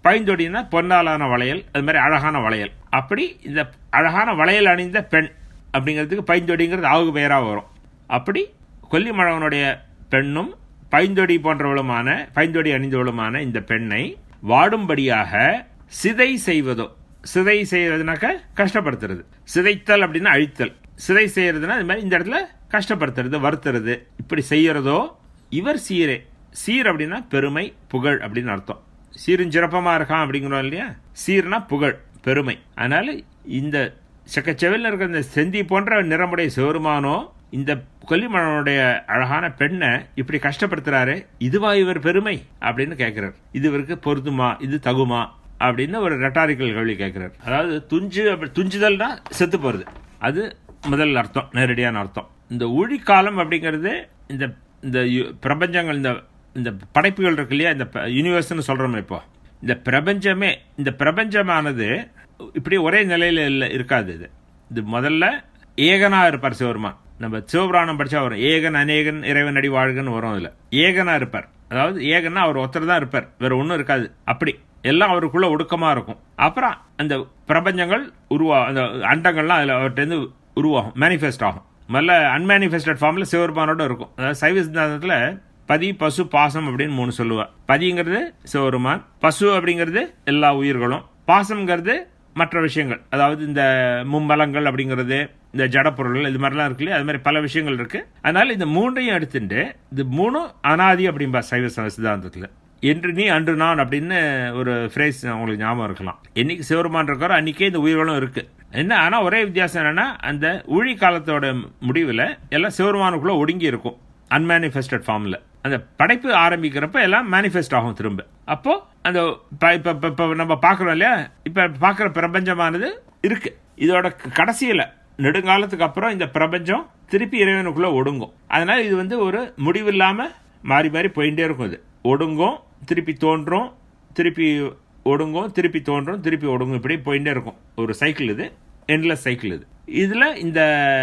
பைந்தொடினா பொன்னாலான வளையல் அது மாதிரி அழகான வளையல் அப்படி இந்த அழகான வளையல் அணிந்த பெண் அப்படிங்கிறதுக்கு பைந்தொடிங்கிறது ஆகு பெயராக வரும் அப்படி கொல்லிமழவனுடைய பெண்ணும் பைந்தொடி போன்றவளுமான பைந்தொடி அணிந்தவளுமான இந்த பெண்ணை வாடும்படியாக சிதை செய்வதோ சிதை செய்யறதுனாக்க கஷ்டப்படுத்துறது சிதைத்தல் அப்படின்னா அழித்தல் சிதை செய்யறதுன்னா இது மாதிரி இந்த இடத்துல கஷ்டப்படுத்துறது வருத்துறது இப்படி செய்யறதோ இவர் சீரே சீர் அப்படின்னா பெருமை புகழ் அப்படின்னு அர்த்தம் சீரும் சிறப்பமா இருக்கான் அப்படிங்கிறோம் இல்லையா சீர்னா புகழ் பெருமை அதனால இந்த செக்கச்செவில் இருக்கிற இந்த செந்தி போன்ற நிறமுடைய சிவருமானோ இந்த கொல்லிமலனுடைய அழகான பெண்ணை இப்படி கஷ்டப்படுத்துறாரு இதுவா இவர் பெருமை அப்படின்னு கேட்கிறார் இது இவருக்கு பொருந்துமா இது தகுமா அப்படின்னு ஒரு ரெட்டாரிக்கல் கேள்வி கேட்கிறார் அதாவது துஞ்சு அப்படி துஞ்சுதல்னா செத்து போறது அது முதல் அர்த்தம் நேரடியான அர்த்தம் இந்த ஊழிக்காலம் அப்படிங்கிறது இந்த இந்த யு- பிரபஞ்சங்கள் இந்த இந்த படைப்புகள் இருக்கு இல்லையா இந்த யூனிவர்ஸ்னு சொல்றோம் இப்போ இந்த பிரபஞ்சமே இந்த பிரபஞ்சமானது இப்படி ஒரே நிலையில இல்ல இருக்காது இது இது முதல்ல ஏகனா இருப்பார் சிவருமான் நம்ம சிவபுராணம் படிச்சா வரும் ஏகன் அநேகன் இறைவன் அடி வாழ்கன்னு வரும் அதுல ஏகனா இருப்பார் அதாவது ஏகன்னா அவர் ஒருத்தர் தான் இருப்பார் வேற ஒன்றும் இருக்காது அப்படி எல்லாம் அவருக்குள்ள ஒடுக்கமா இருக்கும் அப்புறம் அந்த பிரபஞ்சங்கள் உருவா அந்த அண்டங்கள்லாம் அதுல அவர்கிட்ட உருவாகும் மேனிஃபெஸ்ட் ஆகும் முதல்ல அன்மேனிஃபெஸ்டட் ஃபார்ம்ல சிவபெருமானோட இருக்கும் அதாவது சைவ சித்தாந்தத்துல பதி பசு பாசம் அப்படின்னு மூணு சொல்லுவா பதிங்கிறது சிவபெருமான் பசு அப்படிங்கிறது எல்லா உயிர்களும் பாசம்ங்கிறது மற்ற விஷயங்கள் அதாவது இந்த மும்மலங்கள் அப்படிங்கிறது இந்த ஜடப்பொருள்கள் இது மாதிரிலாம் இருக்கு இல்லையா அது மாதிரி பல விஷயங்கள் இருக்கு அதனால இந்த மூன்றையும் எடுத்துட்டு இது மூணும் அனாதி அப்படிம்பா சைவ ச- சித்தாந்தத்துல என்று நீ அன்று நான் அப்படின்னு ஒரு ஃப்ரேஸ் உங்களுக்கு ஞாபகம் இருக்கலாம் என்னைக்கு சிவருமான் இருக்காரோ அன்னைக்கே இந்த உயிர்களும் இருக்கு என்ன ஆனா ஒரே வித்தியாசம் என்னன்னா அந்த ஊழி காலத்தோட முடிவில் எல்லாம் சிவருமானுக்குள்ள ஒடுங்கி இருக்கும் அன்மேனிஃபெஸ்டட் ஃபார்ம்ல அந்த படைப்பு ஆரம்பிக்கிறப்ப எல்லாம் மேனிஃபெஸ்ட் ஆகும் திரும்ப அப்போ அந்த ப- இப்ப இப்ப- இப்ப நம்ம பார்க்கறோம் இல்லையா இப்ப பார்க்குற பிரபஞ்சமானது இருக்கு இதோட கடைசியில நெடுங்காலத்துக்கு அப்புறம் இந்த பிரபஞ்சம் திருப்பி இறைவனுக்குள்ள ஒடுங்கும் அதனால இது வந்து ஒரு முடிவில்லாம மாறி மாறி போயிட்டே இருக்கும் இது ஒடுங்கும் திருப்பி தோன்றும் திருப்பி ஒடுங்கும் திருப்பி தோன்றும் திருப்பி ஒடுங்கும் இப்படி போயிட்டே இருக்கும் ஒரு சைக்கிள் இது எண்ட்லெஸ் சைக்கிள் இது இதுல இந்த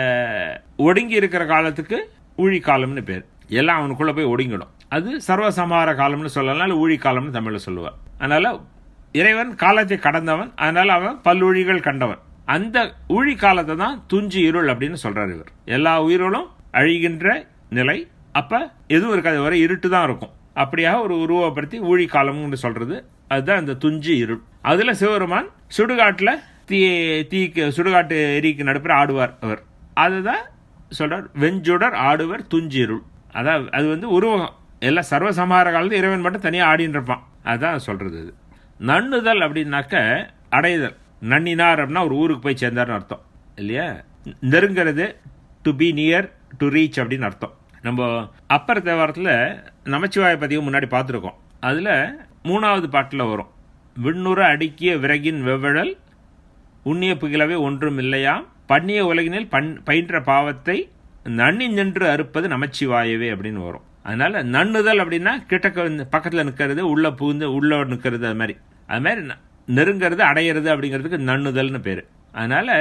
ஒடுங்கி இருக்கிற காலத்துக்கு ஊழி காலம்னு பேர் எல்லாம் அவனுக்குள்ள போய் ஒடுங்கிடும் அது சர்வசமார காலம்னு சொல்லலாம் இல்ல ஊழி காலம்னு தமிழ்ல சொல்லுவார் அதனால இறைவன் காலத்தை கடந்தவன் அதனால அவன் பல்லுழிகள் கண்டவன் அந்த ஊழி காலத்தை தான் துஞ்சு இருள் அப்படின்னு சொல்றாரு இவர் எல்லா உயிர்களும் அழிகின்ற நிலை அப்ப எதுவும் இருக்காது வரை இருட்டு தான் இருக்கும் அப்படியாக ஒரு உருவப்படுத்தி ஊழி காலம்னு சொல்றது அதுதான் இந்த துஞ்சு இருள் அதுல சிவபெருமான் சுடுகாட்டுல தீ தீக்கு சுடுகாட்டு எரிக்கு நடுப்புற ஆடுவார் அவர் அதுதான் சொல்றார் வெஞ்சுடர் ஆடுவர் துஞ்சிருள் அதான் அது வந்து உருவகம் எல்லாம் சர்வசமார காலத்து இறைவன் மட்டும் தனியா ஆடின்னு இருப்பான் அதான் சொல்றது இது நண்ணுதல் அப்படின்னாக்க அடைதல் நன்னினார் அப்படின்னா ஒரு ஊருக்கு போய் சேர்ந்தார்னு அர்த்தம் இல்லையா நெருங்கிறது to be near to reach அப்படின்னு அர்த்தம் நம்ம அப்பர் தேவாரத்தில் நமச்சிவாய பதிவு முன்னாடி பார்த்துருக்கோம் அதில் மூணாவது பாட்டில் வரும் விண்ணுற அடுக்கிய விறகின் வெவ்வழல் உண்ணிய புகிலவே ஒன்றும் இல்லையாம் பண்ணிய உலகினில் பண் பயின்ற பாவத்தை நன்னி நின்று அறுப்பது நமச்சிவாயவே அப்படின்னு வரும் அதனால நண்ணுதல் அப்படின்னா கிட்டக்க வந்து பக்கத்துல நிக்கிறது உள்ள புகுந்து உள்ள நிக்கிறது அது மாதிரி அது மாதிரி ந- நெருங்கிறது அடையிறது அப்படிங்கிறதுக்கு நண்ணுதல்னு பேரு அதனால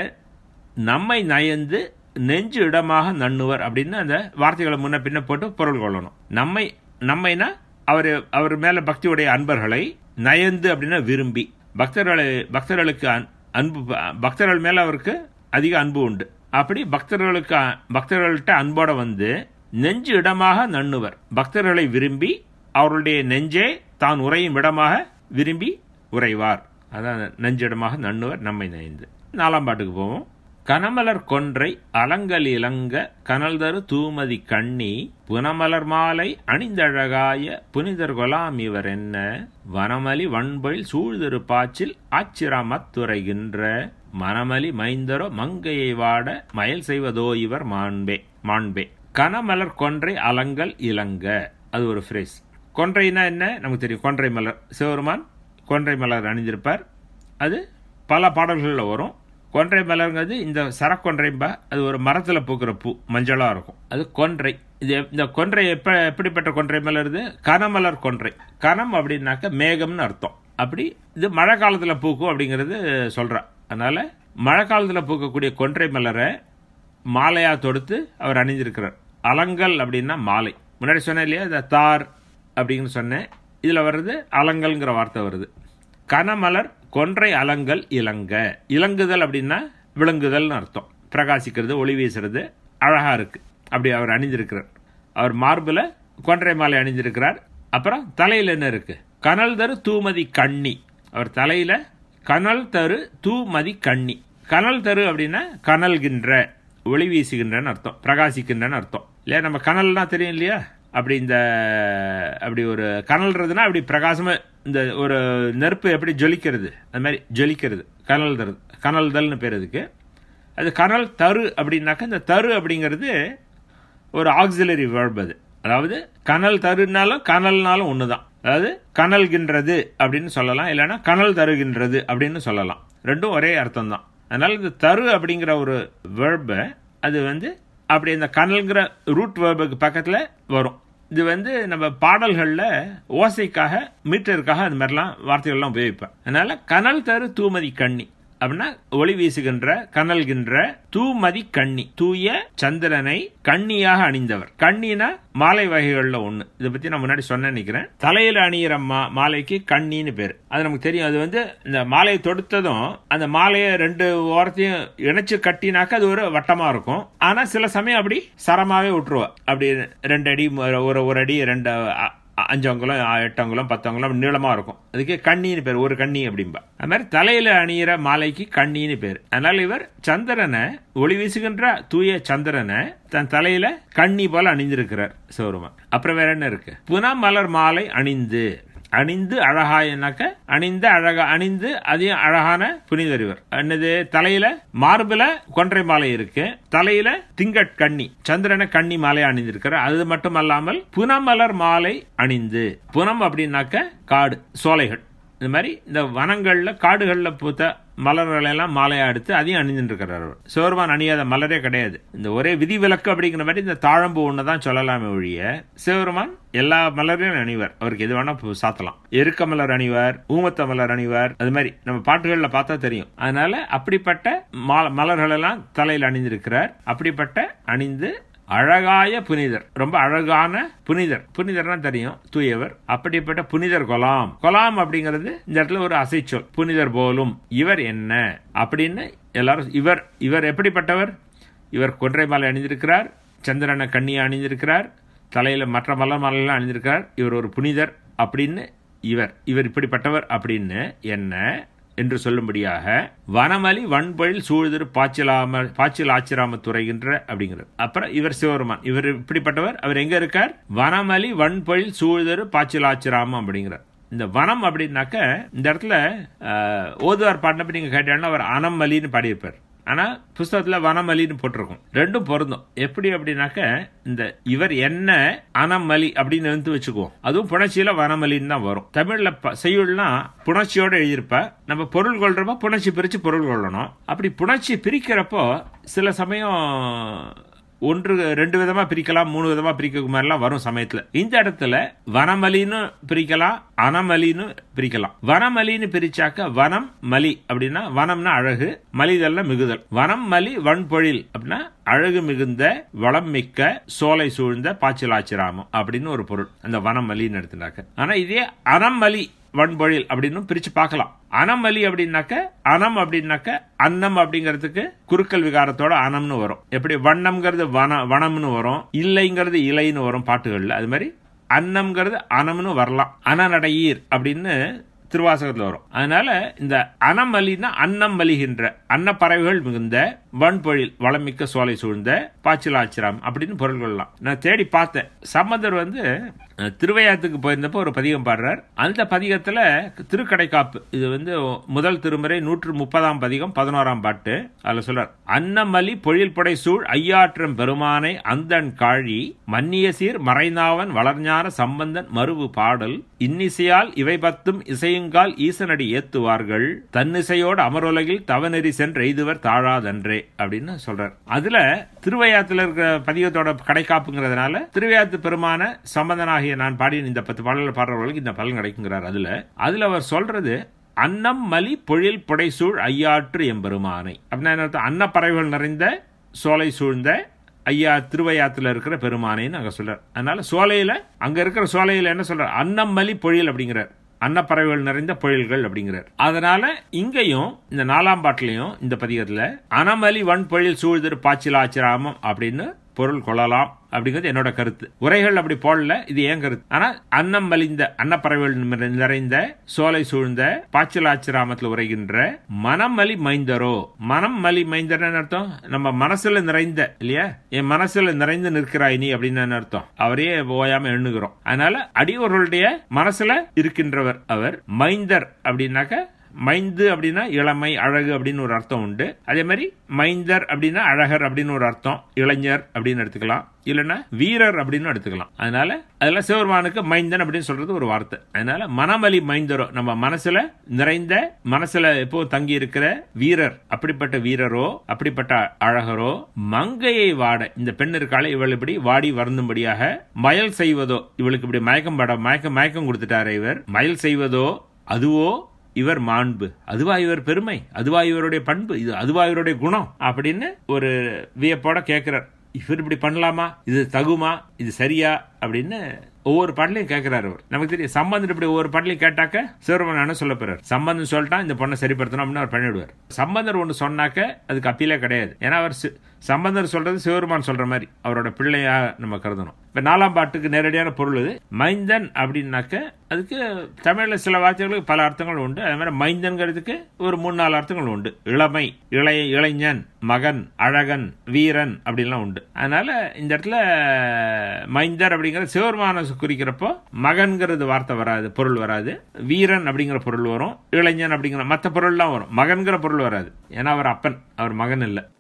நம்மை நயந்து நெஞ்சு இடமாக நண்ணுவர் அப்படின்னு அந்த வார்த்தைகளை முன்ன பின்ன போட்டு பொருள் கொள்ளணும் நம்மை நம்மைனா அவர் அவர் மேல பக்தியுடைய அன்பர்களை நயந்து அப்படின்னா விரும்பி பக்தர்களை பக்தர்களுக்கு அன்- அன்பு பக்தர்கள் மேல அவருக்கு அதிக அன்பு உண்டு அப்படி பக்தர்களுக்கு அ- பக்தர்கள்ட்ட அன்போட வந்து நெஞ்சு இடமாக நண்ணுவர் பக்தர்களை விரும்பி அவர்களுடைய நெஞ்சே தான் உறையும் இடமாக விரும்பி உறைவார் அதான் நெஞ்சிடமாக நண்ணுவர் நம்மை நயந்து நாலாம் பாட்டுக்கு போவோம் கனமலர் கொன்றை அலங்கல் இலங்க கனல்தரு தூமதி கண்ணி புனமலர் மாலை அணிந்தழகாய புனிதர் கொலாம் இவர் என்ன வனமலி வன்பொழில் சூழ்தரு பாச்சில் ஆச்சிரமத்துறைகின்ற மனமலி மைந்தரோ மங்கையை வாட மயல் செய்வதோ இவர் மாண்பே மாண்பே கனமலர் கொன்றை அலங்கல் இலங்க அது ஒரு ஃப்ரேஸ் கொன்றைனா என்ன நமக்கு தெரியும் கொன்றை மலர் சிவருமான் கொன்றை மலர் அணிந்திருப்பார் அது பல பாடல்களில் வரும் கொன்றை மலர்ங்கிறது இந்த சரக்கொன்றைம்பா அது ஒரு மரத்தில் பூக்கிற பூ மஞ்சளாக இருக்கும் அது கொன்றை இது எப்- இந்த கொன்றை எப்ப எப்படிப்பட்ட கொன்றை மலர் இது கனமலர் கொன்றை கனம் அப்படின்னாக்க மேகம்னு அர்த்தம் அப்படி இது மழை காலத்தில் பூக்கும் அப்படிங்கிறது சொல்றா அதனால மழை காலத்தில் பூக்கக்கூடிய கொன்றை மலரை மாலையா தொடுத்து அவர் அணிந்திருக்கிறார் அலங்கல் அப்படின்னா மாலை முன்னாடி சொன்னேன் இல்லையா இந்த தார் அப்படின்னு சொன்னேன் இதுல வர்றது அலங்கல்ங்கிற வார்த்தை வருது கனமலர் கொன்றை அலங்கல் இலங்க இலங்குதல் அப்படின்னா விளங்குதல்னு அர்த்தம் பிரகாசிக்கிறது ஒளி வீசுறது அழகா இருக்கு அப்படி அவர் அணிந்திருக்கிறார் அவர் மார்பில் கொன்றை மாலை அணிந்திருக்கிறார் அப்புறம் தலையில் என்ன இருக்கு கனல் தரு தூமதி கண்ணி அவர் தலையில கனல் தரு தூமதி கண்ணி கனல் தரு அப்படின்னா கனல்கின்ற ஒளி வீசுகின்றன்னு அர்த்தம் பிரகாசிக்கின்றன்னு அர்த்தம் இல்லையா நம்ம கனல்னா தெரியும் இல்லையா அப்படி இந்த அப்படி ஒரு கனல்றதுன்னா அப்படி பிரகாசமா இந்த ஒரு நெருப்பு எப்படி ஜொலிக்கிறது அந்த மாதிரி ஜொலிக்கிறது கனல் தரு கனல்தல்னு பேர் அதுக்கு அது கனல் தரு அப்படின்னாக்கா இந்த தரு அப்படிங்கிறது ஒரு ஆக்சிலரி வேர்ப் அது அதாவது கனல் தருனாலும் கனல்னாலும் ஒன்று தான் அதாவது கனல்கின்றது அப்படின்னு சொல்லலாம் இல்லைன்னா கனல் தருகின்றது அப்படின்னு சொல்லலாம் ரெண்டும் ஒரே அர்த்தம் தான் அதனால இந்த தரு அப்படிங்கிற ஒரு வேர்பை அது வந்து அப்படி இந்த கனல்ங்கிற ரூட் வேர்புக்கு பக்கத்தில் வரும் இது வந்து நம்ம பாடல்களில் ஓசைக்காக மீட்டருக்காக அது மாதிரிலாம் வார்த்தைகள்லாம் உபயோகிப்பேன் அதனால கனல் தரு தூமதி கண்ணி அப்படின்னா ஒளி வீசுகின்ற கனல்கின்ற தூமதி கண்ணி தூய சந்திரனை கண்ணியாக அணிந்தவர் கண்ணினா மாலை வகைகள்ல ஒண்ணு இதை பத்தி நான் முன்னாடி சொன்ன நினைக்கிறேன் தலையில அணியிற மா மாலைக்கு கண்ணின்னு பேரு அது நமக்கு தெரியும் அது வந்து இந்த மாலையை தொடுத்ததும் அந்த மாலையை ரெண்டு ஓரத்தையும் இணைச்சு கட்டினாக்க அது ஒரு வட்டமா இருக்கும் ஆனா சில சமயம் அப்படி சரமாவே விட்டுருவா அப்படி ரெண்டு அடி ஒரு ஒரு அடி ரெண்டு அஞ்சு அங்குலம் எட்டு அங்குலம் பத்து அங்குலம் நீளமா இருக்கும் அதுக்கு கண்ணின்னு பேர் ஒரு கண்ணி அப்படிம்பா அது மாதிரி தலையில அணியிற மாலைக்கு கண்ணின்னு பேர் அதனால இவர் சந்திரனை ஒளி வீசுகின்ற தூய சந்திரனை தன் தலையில கண்ணி போல அணிந்திருக்கிறார் சிவருமான் அப்புறம் வேற என்ன இருக்கு புன மலர் மாலை அணிந்து அணிந்து அழகாயனாக்க அணிந்த அழகா அணிந்து அதையும் அழகான புனிதறிவர் என்னது தலையில மார்பில கொன்றை மாலை இருக்கு தலையில திங்கட் கண்ணி சந்திரன கண்ணி மாலை அணிந்திருக்கிறார் அது மட்டும் அல்லாமல் புனமலர் மாலை அணிந்து புனம் அப்படின்னாக்க காடு சோலைகள் இந்த மாதிரி இந்த வனங்கள்ல காடுகள்ல பூத்த மலர்களை எல்லாம் மாலையா எடுத்து அதையும் அணிந்துட்டு இருக்கிறார் அவர் சிவருமான் அணியாத மலரே கிடையாது இந்த ஒரே விதிவிலக்கு அப்படிங்கிற மாதிரி இந்த தாழம்பு ஒண்ணுதான் சொல்லலாமே ஒழிய சிவருமான் எல்லா மலரையும் அணிவார் அவருக்கு எது வேணா சாத்தலாம் எருக்க மலர் அணிவார் ஊமத்த மலர் அணிவார் அது மாதிரி நம்ம பாட்டுகள்ல பார்த்தா தெரியும் அதனால அப்படிப்பட்ட மலர்கள் எல்லாம் தலையில் அணிந்திருக்கிறார் அப்படிப்பட்ட அணிந்து அழகாய புனிதர் ரொம்ப அழகான புனிதர் புனிதர்னா தெரியும் தூயவர் அப்படிப்பட்ட புனிதர் கொலாம் கொலாம் அப்படிங்கிறது இந்த இடத்துல ஒரு அசைச்சொல் புனிதர் போலும் இவர் என்ன அப்படின்னு எல்லாரும் இவர் இவர் எப்படிப்பட்டவர் இவர் கொன்றை மாலை அணிந்திருக்கிறார் சந்திரனை கண்ணியை அணிந்திருக்கிறார் தலையில மற்ற மலர் மாலையெல்லாம் அணிந்திருக்கிறார் இவர் ஒரு புனிதர் அப்படின்னு இவர் இவர் இப்படிப்பட்டவர் அப்படின்னு என்ன என்று சொல்லும்படியாக வனமலி வன்பொழில் சூழ்திரு பாய்ச்சலாம பாய்ச்சல் ஆச்சிராம துறைகின்ற அப்படிங்கிறது அப்புறம் இவர் சிவருமான் இவர் இப்படிப்பட்டவர் அவர் எங்க இருக்கார் வனமலி வன்பொழில் சூழ்தரு பாய்ச்சல் ஆச்சிராமம் அப்படிங்கிறார் இந்த வனம் அப்படின்னாக்க இந்த இடத்துல ஓதுவார் பாடினப்ப நீங்க கேட்டாங்கன்னா அவர் அனமலின்னு பாடியிருப்பார் ஆனா புஸ்தகத்துல வனமலின்னு போட்டிருக்கும் ரெண்டும் பொருந்தும் எப்படி அப்படின்னாக்க இந்த இவர் என்ன அனமலி அப்படின்னு வந்து வச்சுக்குவோம் அதுவும் புணர்ச்சியில வனமலின்னு தான் வரும் தமிழ்ல செய்யுள்னா புணர்ச்சியோட எழுதியிருப்ப நம்ம பொருள் கொள்றப்ப புணர்ச்சி பிரிச்சு பொருள் கொள்ளணும் அப்படி புணர்ச்சி பிரிக்கிறப்போ சில சமயம் ஒன்று ரெண்டு விதமா பிரிக்கலாம் மூணு விதமா பிரிக்க மாதிரிலாம் வரும் சமயத்துல இந்த இடத்துல வனமலின்னு பிரிக்கலாம் அனமலின்னு பிரிக்கலாம் வனமலின்னு பிரிச்சாக்க வனம் மலி அப்படின்னா வனம்னா அழகு மலிதல்ல மிகுதல் வனம் மலி வன்பொழில் அப்படின்னா அழகு மிகுந்த வளம் மிக்க சோலை சூழ்ந்த பாய்ச்சலாச்சிராமம் அப்படின்னு ஒரு பொருள் அந்த வனம் மலின்னு எடுத்துனாக்க ஆனா இதே அனமலி வன்பொழில் அப்படின்னு பிரிச்சு பார்க்கலாம் அனமலி அப்படின்னாக்க அனம் அப்படின்னாக்க அன்னம் அப்படிங்கிறதுக்கு குறுக்கல் விகாரத்தோட அனம்னு வரும் எப்படி வண்ணம்ங்கிறது வன வனம்னு வரும் இல்லைங்கிறது இலைன்னு வரும் பாட்டுகள்ல அது மாதிரி அன்னம்ங்கிறது அனம்னு வரலாம் அனநடையீர் அப்படின்னு திருவாசகத்தில் வரும் அதனால இந்த அனமலினா அன்னம் மலிகின்ற அன்னப்பறவைகள் மிகுந்த வன்பொழில் வளமிக்க சோலை சூழ்ந்த பாய்ச்சலாச்சிரம் அப்படின்னு பொருள் கொள்ளலாம் நான் தேடி பார்த்தேன் சம்பந்தர் வந்து திருவையாத்துக்கு போயிருந்தப்போ ஒரு பதிகம் பாடுறார் அந்த பதிகத்துல திருக்கடைக்காப்பு இது வந்து முதல் திருமுறை நூற்று முப்பதாம் பதிகம் பதினோராம் பாட்டு அதுல சொல்றார் அன்னமலி பொழில் படை சூழ் ஐயாற்றம் பெருமானை அந்தன் காழி மன்னிய சீர் மறைநாவன் வளர்ஞான சம்பந்தன் மறுவு பாடல் இன்னிசையால் இவை பத்தும் இசையுங்கால் ஈசனடி ஏத்துவார்கள் தன்னிசையோடு அமருலகில் தவநெறி சென்று எய்துவர் தாழாதன்றே அப்படின்னு சொல்றார் அதுல திருவையாத்துல இருக்கிற பதிகத்தோட கடைக்காப்புங்கிறதுனால திருவையாத்து பெருமான சம்பந்தனாகிய நான் பாடிய இந்த பத்து பாடல்கள் பாடுறவர்களுக்கு இந்த பலன் கிடைக்குங்கிறார் அதுல அதுல அவர் சொல்றது அன்னம் மலி பொழில் புடைசூழ் ஐயாற்று எம்பெருமானை அப்படின்னா என்ன அன்னப்பறவைகள் நிறைந்த சோலை சூழ்ந்த ஐயா திருவையாத்துல இருக்கிற பெருமானைன்னு அங்க சொல்றார் அதனால சோலையில அங்க இருக்கிற சோலையில என்ன சொல்றார் அன்னம் மலி பொழில் அப்படிங்கிறார் அன்னப்பறவைகள் நிறைந்த பொழில்கள் அப்படிங்கிறார் அதனால இங்கேயும் இந்த நாலாம் பாட்டிலையும் இந்த பதிகத்துல அனமலி வன்பொழில் சூழ்திரு பாச்சிலாச்சிராமம் அப்படின்னு பொருள் கொள்ளலாம் அப்படிங்கிறது என்னோட கருத்து உரைகள் அப்படி போடல இது ஏன் கருத்து ஆனா அன்னம் மலிந்த அன்னப்பறவைகள் நிறைந்த சோலை சூழ்ந்த பாச்சலாச்சிராமத்தில் உரைகின்ற மனமலி மைந்தரோ மனம் மலி மைந்தர்னு அர்த்தம் நம்ம மனசுல நிறைந்த இல்லையா என் மனசுல நிறைந்து நிற்கிறாய் நீ அப்படின்னு அர்த்தம் அவரையே ஓயாம எண்ணுகிறோம் அதனால அடியோர்களுடைய மனசுல இருக்கின்றவர் அவர் மைந்தர் அப்படின்னாக்க மைந்து அப்படின்னா இளமை அழகு அப்படின்னு ஒரு அர்த்தம் உண்டு அதே மாதிரி மைந்தர் அப்படின்னா அழகர் அப்படின்னு ஒரு அர்த்தம் இளைஞர் அப்படின்னு எடுத்துக்கலாம் இல்லைன்னா வீரர் அப்படின்னு எடுத்துக்கலாம் அதனால அதெல்லாம் சிவபெருமானுக்கு மைந்தன் அப்படின்னு சொல்றது ஒரு வார்த்தை அதனால மனமலி மைந்தரோ நம்ம மனசுல நிறைந்த மனசுல எப்போ தங்கி இருக்கிற வீரர் அப்படிப்பட்ட வீரரோ அப்படிப்பட்ட அழகரோ மங்கையை வாட இந்த பெண் இருக்காளே இவள் இப்படி வாடி வருந்தும்படியாக மயல் செய்வதோ இவளுக்கு இப்படி மயக்கம் பட மயக்கம் மயக்கம் கொடுத்துட்டாரு இவர் மயல் செய்வதோ அதுவோ இவர் மாண்பு அதுவா இவர் பெருமை அதுவா இவருடைய பண்பு இது அதுவா இவருடைய குணம் அப்படின்னு ஒரு வியப்போட கேட்கிறார் இவர் இப்படி பண்ணலாமா இது தகுமா இது சரியா அப்படின்னு ஒவ்வொரு பாடலையும் கேட்கிறாரு அவர் நமக்கு தெரியும் சம்பந்தம் இப்படி ஒவ்வொரு பாடலையும் கேட்டாக்க சிவருமன் சொல்ல போறாரு சம்பந்தம் சொல்லிட்டா இந்த பொண்ணை சரிப்படுத்தணும் அப்படின்னு அவர் பண்ணிவிடுவார் சம்பந்தர் ஒன்று சொன்னாக்க அதுக்கு அப்பீலே கிடையாது ஏன்னா அவர் சம்பந்தர் சொல்றது சிவருமான் சொல்ற மாதிரி அவரோட பிள்ளையா நம்ம கருதணும் இப்ப நாலாம் பாட்டுக்கு நேரடியான பொருள் இது மைந்தன் அப்படின்னாக்க அதுக்கு தமிழ்ல சில வார்த்தைகளுக்கு பல அர்த்தங்கள் உண்டு அதே மாதிரி மைந்தன்கிறதுக்கு ஒரு மூணு நாலு அர்த்தங்கள் உண்டு இளமை இளைய இளைஞன் மகன் அழகன் வீரன் அப்படின்லாம் உண்டு அதனால இந்த இடத்துல மைந்தர் அப்படிங்கிற சிவருமான குறிக்கிறப்போ மகன்கிறது வார்த்தை வராது பொருள் வராது வீரன் அப்படிங்கிற பொருள் வரும் இளைஞன் அப்படிங்கிற மற்ற பொருள்லாம் வரும் மகன்கிற பொருள் வராது ஏன்னா அவர் அப்பன் அவர் மகன் இல்லை